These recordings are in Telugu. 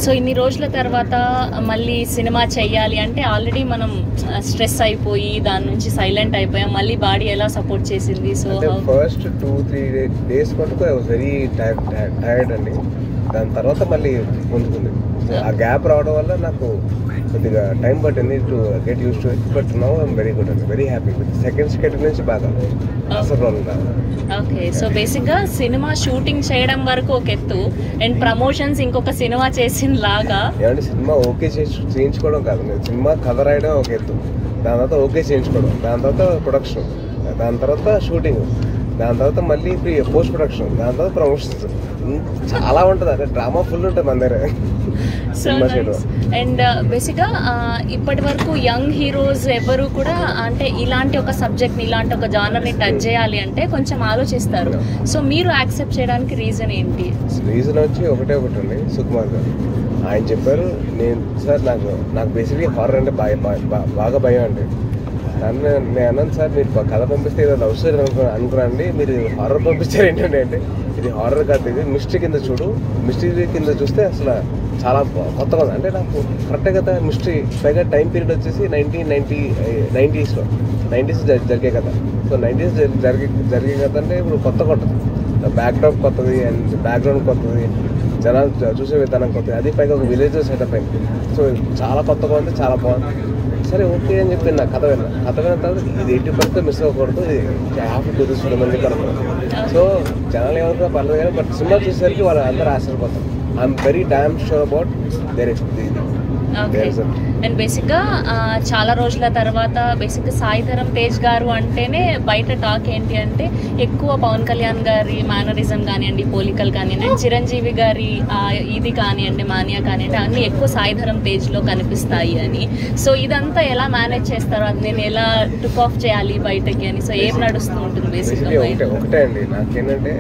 సో ఇన్ని రోజుల తర్వాత మళ్ళీ సినిమా చెయ్యాలి అంటే ఆల్రెడీ మనం స్ట్రెస్ అయిపోయి దాని నుంచి సైలెంట్ అయిపోయాం మళ్ళీ బాడీ ఎలా సపోర్ట్ చేసింది సో అంటే ఫస్ట్ టూ త్రీ డేస్ మటుకు ఐ వాజ్ వెరీ టైర్డ్ అండి దాని తర్వాత మళ్ళీ ముందుకుంది So, ఆ గ్యాప్ రావడం వల్ల నాకు కొద్దిగా టైం పట్టింది to get use to it but now I'm very good అండి వెరీ హ్యాపీ విత్ సెకండ్ స్కెట్ నుంచి బాగా అసలు ప్రాబ్లం రాదు ఓకే సో బేసిక్గా సినిమా షూటింగ్ చేయడం వరకు ఒక ఎత్తు అండ్ ప్రమోషన్స్ ఇంకొక సినిమా చేసిన లాగా ఏమంటే సినిమా ఓకే చేసి చేయించుకోవడం కాదు నేను సినిమా కథ రాయడం ఒక ఎత్తు దాని తర్వాత ఓకే చేయించుకోవడం దాని తర్వాత ప్రొడక్షన్ దాని తర్వాత షూటింగ్ దాని తర్వాత మళ్ళీ పోస్ట్ ప్రొడక్షన్ దాని తర్వాత ప్రమోషన్స్ చాలా ఉంటుంది అంటే డ్రామా ఫుల్ ఉంటుంది మన దగ్గర సో సినిమా చేయడం అండ్ బేసిక్గా ఇప్పటి వరకు యంగ్ హీరోస్ ఎవరు కూడా అంటే ఇలాంటి ఒక సబ్జెక్ట్ని ఇలాంటి ఒక జానర్ని టచ్ చేయాలి అంటే కొంచెం ఆలోచిస్తారు సో మీరు యాక్సెప్ట్ చేయడానికి రీజన్ ఏంటి రీజన్ వచ్చి ఒకటే ఒకటి ఉంది సుకుమార్ గారు ఆయన చెప్పారు నేను సార్ నాకు నాకు బేసిక్లీ హారర్ అంటే బాగా బాగా- బాగా భయం అండి కానీ నేను నేను అన్నాను సార్ మీరు కథ పంపిస్తే ఏదో లవ్ స్టోరీ అనుకో అనుకున్నాండి మీరు హారర్ పంపించారు ఏంటంటే అంటే ఇది హారర్ కాదు ఇది మిస్టరీ కింద చూడు మిస్టరీ కింద చూస్తే అసలు చాలా కొత్తగా ఉంది అంటే నాకు కరెక్టే కదా మిస్టరీ పైగా టైం పీరియడ్ వచ్చేసి నైన్టీన్ నైన్టీ నైంటీస్లో నైంటీస్ జరిగే కదా సో నైంటీస్ జరిగే జరిగే కథ అంటే ఇప్పుడు కొత్త కొట్టదు బ్యాక్డ్రాప్ కొత్తది అండ్ బ్యాక్గ్రౌండ్ కొత్తది జనాలు చూ- చూసే విధానం కొత్తది అది పైగా ఒక విలేజ్ సెటప్ అయింది సో చాలా కొత్తగా ఉంది చాలా బాగుంది సరే ఓకే అని చెప్పి నా కథ విన్నా కథ విన్న తర్వాత ఇది ఎయిటీ పర్సెంట్ మిస్ అవ్వకూడదు ఇది హ్యాపీ కుదుర్చుకోవడం అని చెప్పి అనుకున్నాను సో జనాలు ఏమనుకున్నా పర్లేదు కానీ బట్ సినిమా చూసేసరికి వాళ్ళు అందరూ ఆశ్చర్యపోతారు I'm very damn sure about there ఇది okay There is a- and బేసిక్గా చాలా రోజుల తర్వాత బేసిక్గా సాయిధరం తేజ్ గారు అంటేనే బయట టాక్ ఏంటి అంటే ఎక్కువ పవన్ కళ్యాణ్ గారి మేనరిజం కానివ్వండి పోలికలు కానివ్వండి and చిరంజీవి గారి ఆ, ఇది కానివ్వండి మానియా కానివ్వండి అన్నీ ఎక్కువ సాయిధరం తేజ్లో కనిపిస్తాయి అని సో ఇదంతా ఎలా మేనేజ్ చేస్తారో అది నేను ఎలా టుక్ ఆఫ్ చేయాలి బయటకి అని సో ఏం నడుస్తూ ఉంటుంది బేసిక్లీ బేసిక్గా ఒకటే ఒకటే అండి నాకేంటంటే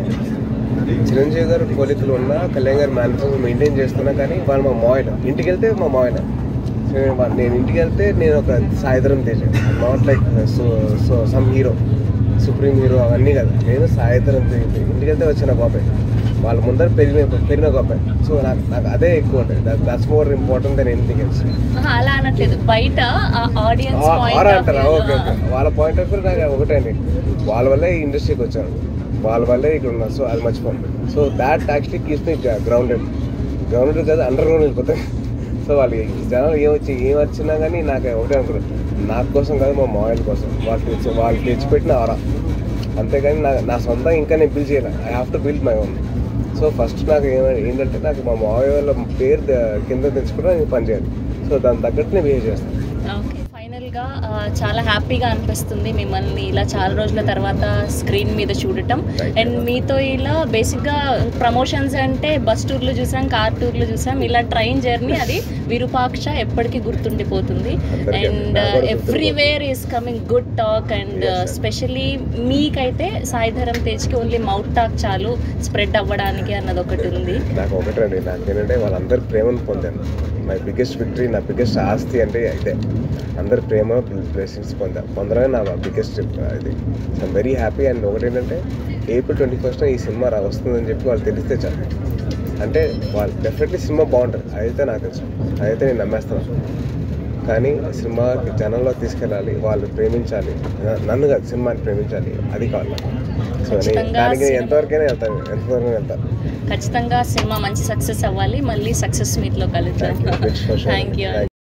చిరంజీవి గారు పోలికలు ఉన్నా కళ్యాణ్ గారి మేనేజ్మెంట్ మెయింటైన్ చేస్తున్నా కానీ వాళ్ళు మా మాయన ఇంటికి వెళ్తే మా మాయన సో నేను వా- నేను ఇంటికి వెళ్తే నేను ఒక Sai Dharam Teja not like so so some hero supreme hero అవన్నీ కదా నేను సాయిధరం తేజ ఇంటికి వెళ్తే వచ్చిన బాబాయ్ వాళ్ళ ముందర పెరిగిన పెరిగిన బాబాయ్ సో నాకు నాకు అదే ఎక్కువ ఉంటుంది that's more important then anything else అలా అనట్లేదు బయట ఆడియన్స్ ఆర్ పాయింట్ ఆఫ్ అంటారా ఓకే ఓకే వాళ్ళ పాయింట్ ఆఫ్ వ్యూ నాకు ఒకటే అండి వాళ్ళ వల్లే ఈ ఇండస్ట్రీకి వచ్చాను వాళ్ళ వల్లే ఇక్కడ ఉన్నా సో అది మర్చిపోండి so that actually keeps me grounded grounded కాదు అండర్ గ్రౌండ్ వెళ్ళిపోతాయి సో వాళ్ళు జనాలు ఏమొచ్చి ఏం వచ్చినా కానీ నాకు ఒకటే అనుకున్నారు నా కోసం కాదు మా మాయిల్ కోసం వాళ్ళు తెచ్చి వాళ్ళు తెచ్చిపెట్టిన ఆరా అంతేగాని నా నా సొంతం ఇంకా నేను బిల్డ్ చేయాలి I have to build my own so first నాకు ఏమైనా ఏంటంటే నాకు మా మావయ్య వాళ్ళ పేరు ద- కింద తెచ్చుకుంటే నేను పని చేయాలి సో దాని తగ్గట్టు నేను బిహేవ్ చేస్తాను ఓకే ఫైనల్గా ఆ, చాలా హ్యాపీగా అనిపిస్తుంది మిమ్మల్ని ఇలా చాలా రోజుల తర్వాత స్క్రీన్ మీద చూడటం Thank you. అండ్ మీతో ఇలా బేసిక్గా ప్రమోషన్స్ అంటే బస్ టూర్లు చూసాం కార్ టూర్లు చూసాం ఇలా ట్రైన్ జర్నీ అది విరూపాక్ష ఎప్పటికీ గుర్తుండిపోతుంది అందరికీ అండ్ నాకు కూడా everywhere is coming good talk and Yes, sir. Specially మీకైతే సాయిధరం తేజ్కి ఓన్లీ మౌత్ టాక్ చాలు స్ప్రెడ్ అవ్వడానికి అన్నది ఒకటి ఉంది నాకు ఒకటండి నాకేంటంటే వాళ్ళందరి ప్రేమను పొందాను మై బిగ్గెస్ట్ విక్టరీ నా బిగ్గెస్ట్ ఆస్తి అంటే ఇదే అందరి ప్రేమ బ్లెస్సింగ్స్ పొందా పొందడమే నా బిగ్గెస్ట్ ఇది ఐమ్ వెరీ హ్యాపీ అండ్ ఒకటేంటంటే ఏప్రిల్ ట్వంటీ ఫస్ట్ ఈ సినిమా రా వస్తుందని చెప్పి వాళ్ళు తెలిస్తే చాలు అంటే వాళ్ళు డెఫినెట్లీ సినిమా బాగుంటుంది అదైతే నాకు తెలుసు అదైతే నేను నమ్మేస్తాను కానీ సినిమా జనంలో తీసుకెళ్ళాలి వాళ్ళు ప్రేమించాలి న- నన్ను కాదు సినిమాని ప్రేమించాలి అది కావాలి నాకు. సో నేను ఖచ్చితంగా దానికి నేను సినిమా- ఎంతవరకైనా వెళ్తాను ఎంతవరకు వెళ్తాను ఖచ్చితంగా సినిమా మంచి సక్సెస్ అవ్వాలి మళ్ళీ సక్సెస్ మీట్లో కలుద్దాం Thank you. Rich for sharing. Thank you Thank